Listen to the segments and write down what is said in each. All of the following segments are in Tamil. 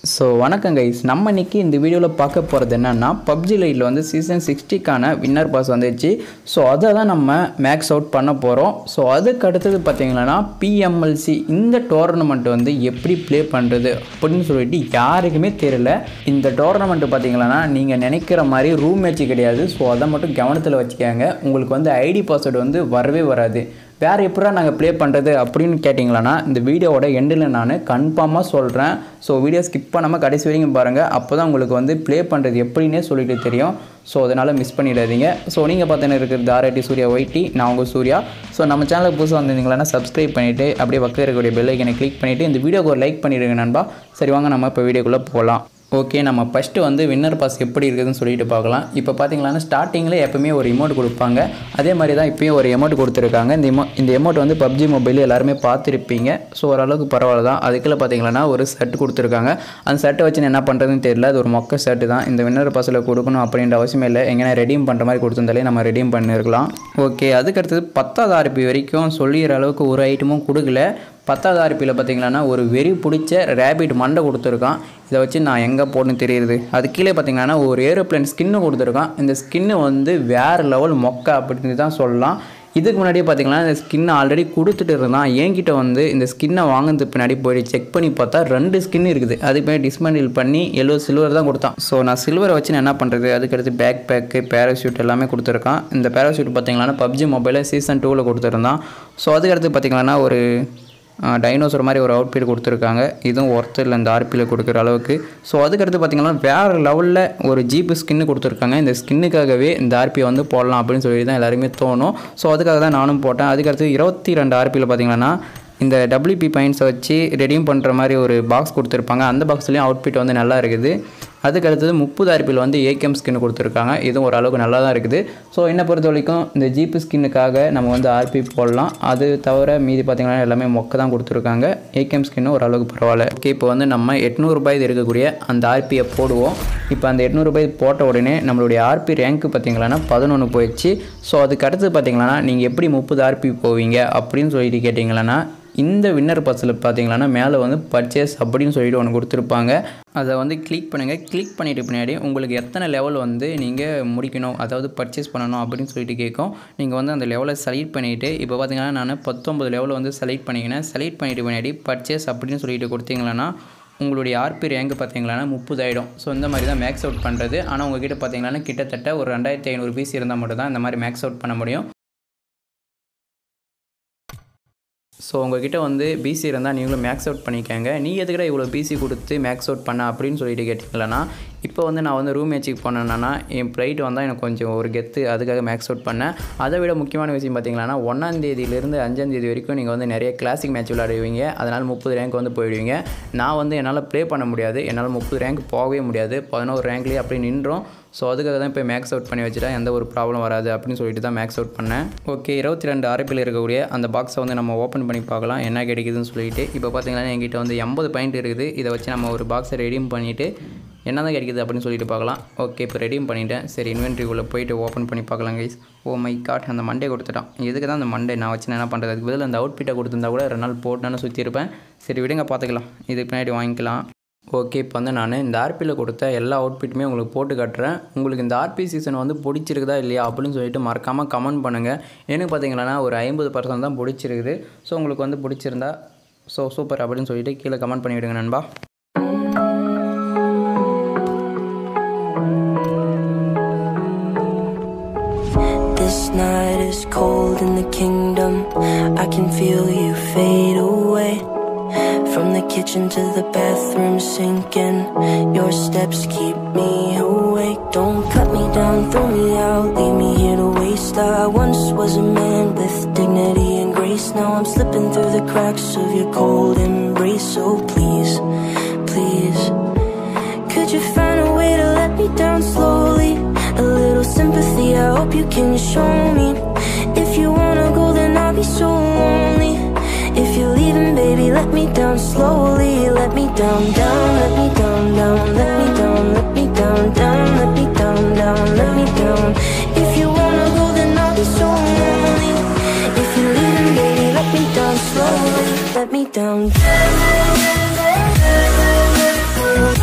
ஸோ வணக்கம் கைஸ் நம்ம இன்னைக்கு இந்த வீடியோவில் பார்க்க போகிறது என்னென்னா பப்ஜி லைட்டில் வந்து சீசன் சிக்ஸ்டிக்கான வின்னர் பாஸ் வந்துச்சு ஸோ அதை தான் நம்ம மேக்ஸ் அவுட் பண்ண போகிறோம் ஸோ அதுக்கு அடுத்தது பார்த்தீங்கன்னா பிஎம்எல்சி இந்த டோர்னமெண்ட் வந்து எப்படி ப்ளே பண்ணுறது அப்படின்னு சொல்லிட்டு யாருக்குமே தெரியல இந்த டோர்னமெண்ட் பார்த்தீங்கன்னா நீங்கள் நினைக்கிற மாதிரி ரூம் மேட்ச் கிடையாது ஸோ அதை மட்டும் கவனத்தில் வச்சுக்கோங்க உங்களுக்கு வந்து ஐடி பாஸ்வேர்டு வந்து வரவே வராது வேறு எப்படா நாங்கள் ப்ளே பண்ணுறது அப்படின்னு கேட்டிங்களன்னா இந்த வீடியோவோட எண்டில் நான் கன்ஃபார்மாக சொல்கிறேன் ஸோ வீடியோ ஸ்கிப் பண்ணாமல் கடைசி வரைக்கும் பாருங்கள் அப்போ தான் உங்களுக்கு வந்து ப்ளே பண்ணுறது எப்படின்னே சொல்லிட்டு தெரியும் ஸோ அதனால் மிஸ் பண்ணிடாதீங்க ஸோ நீங்கள் பார்த்தீங்கன்னா இருக்கிறது தாராட்டி சூர்யா ஒய்டி நான் உங்கள் சூர்யா ஸோ நம்ம சேனலுக்கு புதுசாக வந்திருந்தீங்களா சப்ஸ்கிரைப் பண்ணிவிட்டு அப்படியே பக்கத்தில் இருக்கக்கூடிய பெல் ஐக்கனை கிளிக் பண்ணிவிட்டு இந்த வீடியோக்கு ஒரு லைக் பண்ணிடுங்க நண்பா சரி வாங்க நம்ம இப்போ வீடியோக்குள்ளே போகலாம் ஓகே நம்ம ஃபஸ்ட்டு வந்து வின்னர் பாஸ் எப்படி இருக்குதுன்னு சொல்லிட்டு பார்க்கலாம் இப்போ பார்த்தீங்கன்னா ஸ்டார்டிங்கில் எப்பவுமே ஒரு எமௌண்ட் கொடுப்பாங்க அதே மாதிரி தான் இப்போயும் ஒரு எமௌண்ட் கொடுத்துருக்காங்க இந்த எமௌ இந்த எமௌண்ட் வந்து பப்ஜி மொபைல் எல்லாருமே பார்த்துருப்பீங்க ஸோ ஓரளவுக்கு பரவாயில்ல தான் அதுக்குள்ளே பார்த்தீங்கன்னா ஒரு செட் கொடுத்துருக்காங்க அந்த செட்டை வச்சு என்ன பண்ணுறதுன்னு தெரியல அது ஒரு மொக்க செட்டு தான் இந்த வின்னர் பாஸில் கொடுக்கணும் அப்படின்ற அவசியம் இல்லை எங்கன்னா ரெடீம் பண்ணுற மாதிரி கொடுத்துருந்தாலே நம்ம ரெடீம் பண்ணியிருக்கலாம் ஓகே அதுக்கடுத்தது பத்தாவது ஆர்பி வரைக்கும் சொல்லிடுற அளவுக்கு ஒரு ஐட்டமும் கொடுக்கல பத்தாவது ஆர்பியில் பார்த்தீங்கன்னா ஒரு வெறி பிடிச்ச ரேபிட் மண்டை கொடுத்துருக்கான் இதை வச்சு நான் எங்கே போடணும் தெரியுது அது கீழே பார்த்தீங்கன்னா ஒரு ஏரோப்ளேன் ஸ்கின்னு கொடுத்துருக்கான் இந்த ஸ்கின்னு வந்து வேறு லெவல் மொக்க அப்படின்னு தான் சொல்லலாம் இதுக்கு முன்னாடியே பார்த்தீங்கன்னா இந்த ஸ்கின்னை ஆல்ரெடி கொடுத்துட்டு இருந்தான் என்கிட்ட வந்து இந்த ஸ்கின்னை வாங்கினதுக்கு பின்னாடி போய் செக் பண்ணி பார்த்தா ரெண்டு ஸ்கின் இருக்குது அதுக்கு போய் டிஸ்மெண்டில் பண்ணி எல்லோ சில்வர் தான் கொடுத்தான் ஸோ நான் சில்வரை வச்சு நான் என்ன பண்ணுறது அதுக்கடுத்து பேக் பேக்கு பேராஷூட் எல்லாமே கொடுத்துருக்கான் இந்த பேராஷூட் பார்த்தீங்கன்னா பப்ஜி மொபைலில் சீசன் டூவில் கொடுத்துருந்தான் ஸோ அதுக்கடுத்து பார்த்தீங்கன்னா ஒரு டைனோசர் மாதிரி ஒரு அவுட்ஃபிட் கொடுத்துருக்காங்க இதுவும் ஒர்த்து இல்லை இந்த ஆர்பியில் கொடுக்குற அளவுக்கு ஸோ அதுக்கடுத்து பார்த்திங்கன்னா வேறு லெவலில் ஒரு ஜீப்பு ஸ்கின்னு கொடுத்துருக்காங்க இந்த ஸ்கின்னுக்காகவே இந்த ஆர்பியை வந்து போடலாம் அப்படின்னு சொல்லி தான் எல்லாருமே தோணும் ஸோ அதுக்காக தான் நானும் போட்டேன் அதுக்கடுத்து இருபத்தி ரெண்டு ஆர்பியில் பார்த்திங்கன்னா இந்த டபிள்யூபி பாயிண்ட்ஸை வச்சு ரெடியும் பண்ணுற மாதிரி ஒரு பாக்ஸ் கொடுத்துருப்பாங்க அந்த பாக்ஸ்லேயும் அவுட்ஃபிட் வந்து நல்லா இருக்குது அதுக்கு அடுத்தது முப்பது ஆர்பியில் வந்து ஏகேஎம் ஸ்கின் கொடுத்துருக்காங்க இதுவும் ஓரளவுக்கு நல்லா தான் இருக்குது ஸோ என்னை பொறுத்த வரைக்கும் இந்த ஜிபி ஸ்கின்னுக்காக நம்ம வந்து ஆர்பி போடலாம் அது தவிர மீதி பார்த்திங்கன்னா எல்லாமே மொக்க தான் கொடுத்துருக்காங்க ஏகேஎம் ஸ்கின்னு ஓரளவுக்கு பரவாயில்ல ஓகே இப்போ வந்து நம்ம எட்நூறுபாய் இருக்கக்கூடிய அந்த ஆர்பியை போடுவோம் இப்போ அந்த எட்நூறுபாய் போட்ட உடனே நம்மளுடைய ஆர்பி ரேங்க்கு பார்த்திங்கன்னா பதினொன்று போயிடுச்சு ஸோ அதுக்கு அடுத்து பார்த்திங்கன்னா நீங்கள் எப்படி முப்பது ஆர்பி போவீங்க அப்படின்னு சொல்லிட்டு கேட்டிங்களன்னா இந்த வின்னர் பஸ்ஸில் பார்த்தீங்கன்னா மேலே வந்து பர்ச்சேஸ் அப்படின்னு சொல்லிட்டு ஒன்று கொடுத்துருப்பாங்க அதை வந்து கிளிக் பண்ணுங்கள் கிளிக் பண்ணிட்டு பின்னாடி உங்களுக்கு எத்தனை லெவல் வந்து நீங்கள் முடிக்கணும் அதாவது பர்ச்சேஸ் பண்ணணும் அப்படின்னு சொல்லிட்டு கேட்கும் நீங்கள் வந்து அந்த லெவலை செலக்ட் பண்ணிவிட்டு இப்போ பார்த்தீங்கன்னா நான் பத்தொம்பது லெவல் வந்து செலக்ட் பண்ணிக்கினேன் செலக்ட் பண்ணிட்டு பின்னாடி பர்ச்சேஸ் அப்படின்னு சொல்லிட்டு கொடுத்தீங்களன்னா உங்களுடைய ஆர்பி ரேங்க் பார்த்தீங்கன்னா முப்பது ஆகிடும் ஸோ இந்த மாதிரி தான் மேக்ஸ் அவுட் பண்ணுறது ஆனால் உங்ககிட்ட பார்த்தீங்கன்னா கிட்டத்தட்ட ஒரு ரெண்டாயிரத்தி ஐநூறு பீஸ் இருந்தால் மட்டும் தான் இந்த மாதிரி மேக்ஸ் அவுட் பண்ண முடியும் ஸோ உங்ககிட்ட வந்து பிசி இருந்தால் நீங்களும் மேக்ஸ் அவுட் பண்ணிக்கோங்க நீ எதுக்கிட்ட இவ்வளோ பிசி கொடுத்து மேக்ஸ் அவுட் பண்ண அப்படின்னு சொல்லிட்டு கேட்டிங்களன்னா இப்போ வந்து நான் வந்து ரூம் மேட்சுக்கு போனேன்னா என் ப்ரைட் வந்தால் எனக்கு கொஞ்சம் ஒரு கெத்து அதுக்காக மேக்ஸ் அவுட் பண்ணேன் அதை விட முக்கியமான விஷயம் பார்த்தீங்கன்னா ஒன்றாந்தேதியிலேருந்து அஞ்சாந்தேதி வரைக்கும் நீங்கள் வந்து நிறைய கிளாசிக் மேட்ச் விளையாடுவீங்க அதனால் முப்பது ரேங்க் வந்து போயிடுவீங்க நான் வந்து என்னால் ப்ளே பண்ண முடியாது என்னால் முப்பது ரேங்க் போகவே முடியாது பதினோரு ரேங்க்லேயே அப்படி நின்றோம் ஸோ அதுக்காக தான் இப்போ மேக்ஸ் அவுட் பண்ணி வச்சுட்டா எந்த ஒரு ப்ராப்ளம் வராது அப்படின்னு சொல்லிட்டு தான் மேக்ஸ் அவுட் பண்ணேன் ஓகே இருபத்தி ரெண்டு ஆர்பியில் இருக்கக்கூடிய அந்த பாக்ஸை வந்து நம்ம ஓப்பன் பண்ணி பார்க்கலாம் என்ன கிடைக்குதுன்னு சொல்லிட்டு இப்போ பார்த்தீங்கன்னா என்கிட்ட வந்து எண்பது பாயிண்ட் இருக்குது இதை வச்சு நம்ம ஒரு பாக்ஸை ரெடியும் பண்ணிவிட்டு என்ன தான் கிடைக்குது அப்படின்னு சொல்லிட்டு பார்க்கலாம் ஓகே இப்போ ரெடியும் பண்ணிவிட்டேன் சரி இன்வென்ட்ரிக்குள்ளே போயிட்டு ஓப்பன் பண்ணி பார்க்கலாம் கைஸ் ஓ மை காட் அந்த மண்டே கொடுத்துட்டான் எதுக்கு தான் அந்த மண்டே நான் வச்சு நான் என்ன பண்ணுறது அதுக்கு பதில் அந்த அவுட்ஃபிட்டை கொடுத்துருந்தா கூட ரெண்டு நாள் போட்டுன்னு சுற்றிருப்பேன் சரி விடுங்க பார்த்துக்கலாம் இதுக்கு பின்னாடி வாங்கிக்கலாம் ஓகே இப்போ வந்து நான் இந்த ஆர்பியில் கொடுத்த எல்லா அவுட்ஃபிட்டுமே உங்களுக்கு போட்டு காட்டுறேன் உங்களுக்கு இந்த ஆர்பி சீசன் வந்து பிடிச்சிருக்குதா இல்லையா அப்படின்னு சொல்லிட்டு மறக்காமல் கமெண்ட் பண்ணுங்கள் எனக்கு பார்த்தீங்கன்னா ஒரு ஐம்பது பர்சன்ட் தான் பிடிச்சிருக்குது ஸோ உங்களுக்கு வந்து பிடிச்சிருந்தா ஸோ சூப்பர் அப்படின்னு சொல்லிட்டு கீழே கமெண்ட் பண்ணி விடுங்க நண்பா This night is cold in the kingdom. I can feel you fade away. From the kitchen to the bathroom sinking. Your steps keep me awake. Don't cut me down, throw me out, leave me here to waste. I once was a man with dignity and grace. Now I'm slipping through the cracks of your cold embrace. So please, please, could you find a way to let me down slowly? A little sympathy, I hope you can show me. If you wanna go, then I'll be so lonely. If you're leaving, baby, let me down slowly. Let me down, down, let me down, down, let me down, let me down, down, let me down, down, let me down. If you wanna go, then I'll be so lonely. If you're leaving, baby, let me down slowly. Let me down.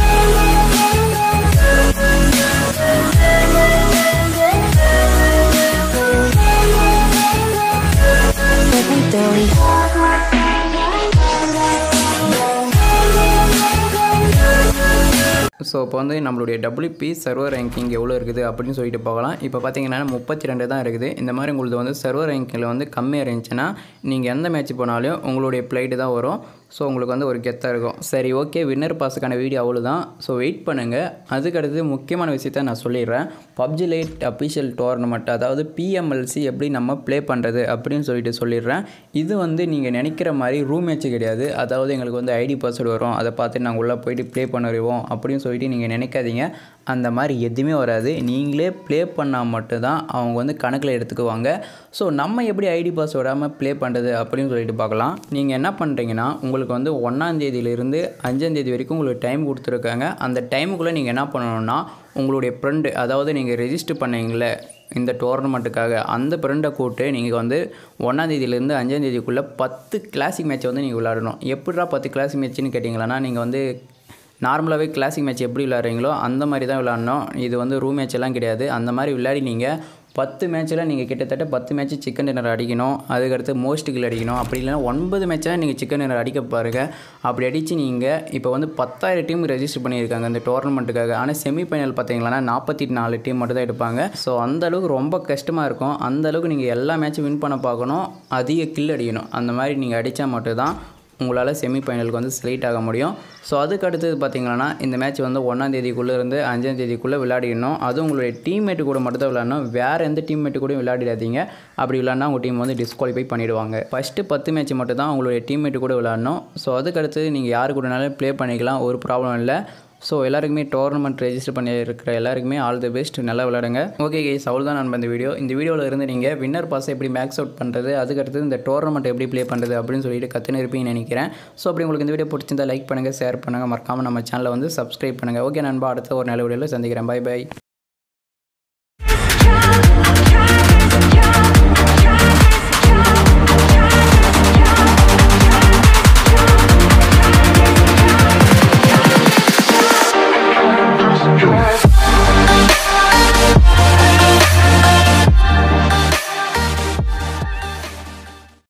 So இப்போ வந்து நம்மளுடைய டபிள்யூபி சர்வர் ரேங்கிங் எவ்வளோ இருக்குது அப்படின்னு சொல்லிட்டு பார்க்கலாம் இப்போ பார்த்தீங்கன்னா முப்பத்தி ரெண்டு தான் இருக்குது இந்த மாதிரி உங்களுக்கு வந்து சர்வர் ரேங்கிங்கில் வந்து கம்மியாக இருந்துச்சுன்னா நீங்கள் எந்த மேட்ச் போனாலும் உங்களுடைய பிளேட்டு தான் வரும் ஸோ உங்களுக்கு வந்து ஒரு கெத்தாக இருக்கும் சரி ஓகே வின்னர் பாஸுக்கான வீடியோ அவ்வளோதான் ஸோ வெயிட் பண்ணுங்கள் அதுக்கடுத்து முக்கியமான விஷயத்த நான் சொல்லிடுறேன் பப்ஜி லைட் அஃபிஷியல் டோர்னமெண்ட் அதாவது பிஎம்எல்சி எப்படி நம்ம ப்ளே பண்ணுறது அப்படின்னு சொல்லிட்டு சொல்லிடுறேன் இது வந்து நீங்கள் நினைக்கிற மாதிரி ரூம் மேட்ச் கிடையாது அதாவது எங்களுக்கு வந்து ஐடி பாஸ்வேர்டு வரும் அதை பார்த்து நாங்கள் உள்ளே போயிட்டு ப்ளே பண்ணுவோம் அப்படின்னு சொல்லிட்டு நீங்கள் நினைக்காதீங்க அந்த மாதிரி எதுவுமே வராது நீங்களே ப்ளே பண்ணால் மட்டும்தான் அவங்க வந்து கணக்கில் எடுத்துக்குவாங்க ஸோ நம்ம எப்படி ஐடி பாஸ் விடாமல் ப்ளே பண்ணுறது அப்படின்னு சொல்லிட்டு பார்க்கலாம் நீங்கள் என்ன பண்ணுறீங்கன்னா உங்களுக்கு வந்து ஒன்றாந்தேதியிலிருந்து அஞ்சாந்தேதி வரைக்கும் உங்களுக்கு டைம் கொடுத்துருக்காங்க அந்த டைமுக்குள்ளே நீங்கள் என்ன பண்ணணும்னா உங்களுடைய ஃப்ரெண்டு அதாவது நீங்கள் ரெஜிஸ்டர் பண்ணீங்களே இந்த டோர்னமெண்ட்டுக்காக அந்த ஃப்ரெண்டை கூப்பிட்டு நீங்கள் வந்து ஒன்றாந்தேதியிலேருந்து அஞ்சாந்தேதிக்குள்ளே பத்து கிளாசிக் மேட்ச்சை வந்து நீங்கள் விளாடணும் எப்படிடா பத்து கிளாசிக் மேட்ச்னு கேட்டிங்களா நீங்கள் வந்து நார்மலாகவே கிளாசிக் மேட்ச் எப்படி விளாட்றீங்களோ அந்த மாதிரி தான் விளாட்ணும் இது வந்து ரூம் மேட்ச் எல்லாம் கிடையாது அந்த மாதிரி விளையாடி நீங்கள் பத்து மேட்ச்சில் நீங்கள் கிட்டத்தட்ட பத்து மேட்ச் சிக்கன் டின்னர் அடிக்கணும் அதுக்கடுத்து மோஸ்ட் கில் அடிக்கணும் அப்படி இல்லைன்னா ஒன்பது மேட்சாக நீங்கள் சிக்கன் டின்னர் அடிக்க பாருங்கள் அப்படி அடித்து நீங்கள் இப்போ வந்து பத்தாயிரம் டீம் ரெஜிஸ்டர் பண்ணியிருக்காங்க இந்த டோர்னமெண்ட்டுக்காக ஆனால் செமிஃபைனல் பார்த்தீங்கன்னா நாற்பத்தி நாலு டீம் மட்டும் தான் எடுப்பாங்க ஸோ அந்தளவுக்கு ரொம்ப கஷ்டமாக இருக்கும் அந்தளவுக்கு நீங்கள் எல்லா மேட்சும் வின் பண்ண பார்க்கணும் அதிக கில் அடிக்கணும் அந்த மாதிரி நீங்கள் அடித்தா மட்டும்தான் உங்களால் செமிஃபைனலுக்கு வந்து செலக்ட் ஆக முடியும் ஸோ அதுக்கு அடுத்தது பார்த்தீங்கன்னா இந்த மேட்ச் வந்து ஒன்றாந்தேதிக்குள்ளே இருந்து அஞ்சாந்தேதிக்குள்ளே விளையாடிடணும் அதுவும் உங்களுடைய டீம்மேட்டு கூட மட்டும் தான் விளையாடணும் வேறு எந்த டீம்மேட்டு கூட விளையாடிடாதீங்க அப்படி விளையாடினா உங்கள் டீம் வந்து டிஸ்குவாலிஃபை பண்ணிவிடுவாங்க ஃபஸ்ட்டு பத்து மேட்ச் மட்டும் தான் உங்களுடைய டீம்மேட்டு கூட விளையாடணும் ஸோ அதுக்கு அடுத்தது நீங்கள் யாரு கூடனாலும் ப்ளே பண்ணிக்கலாம் ஒரு ப்ராப்ளம் இல்லை ஸோ எல்லாருக்குமே டோர்னமெண்ட் ரெஜிஸ்டர் பண்ணி இருக்கிற எல்லாருக்குமே ஆல் தி பெஸ்ட் நல்லா விளையாடுங்க ஓகே கேஸ் அவ்வளோ தான் நான் இந்த வீடியோ இந்த வீடியோவில் இருந்து நீங்கள் வின்னர் பாஸ் எப்படி மேக்ஸ் அவுட் பண்ணுறது அதுக்கடுத்து இந்த டோர்னமெண்ட் எப்படி ப்ளே பண்ணுறது அப்படின்னு சொல்லிட்டு கற்றுன்னு இருப்பீங்கன்னு நினைக்கிறேன் ஸோ அப்படி உங்களுக்கு இந்த வீடியோ பிடிச்சிருந்தா லைக் பண்ணுங்கள் ஷேர் பண்ணுங்கள் மறக்காமல் நம்ம சேனலை வந்து சப்ஸ்கிரைப் பண்ணுங்கள் ஓகே நண்பா அடுத்த ஒரு நல்ல வீடியோவில் சந்திக்கிறேன் பை பை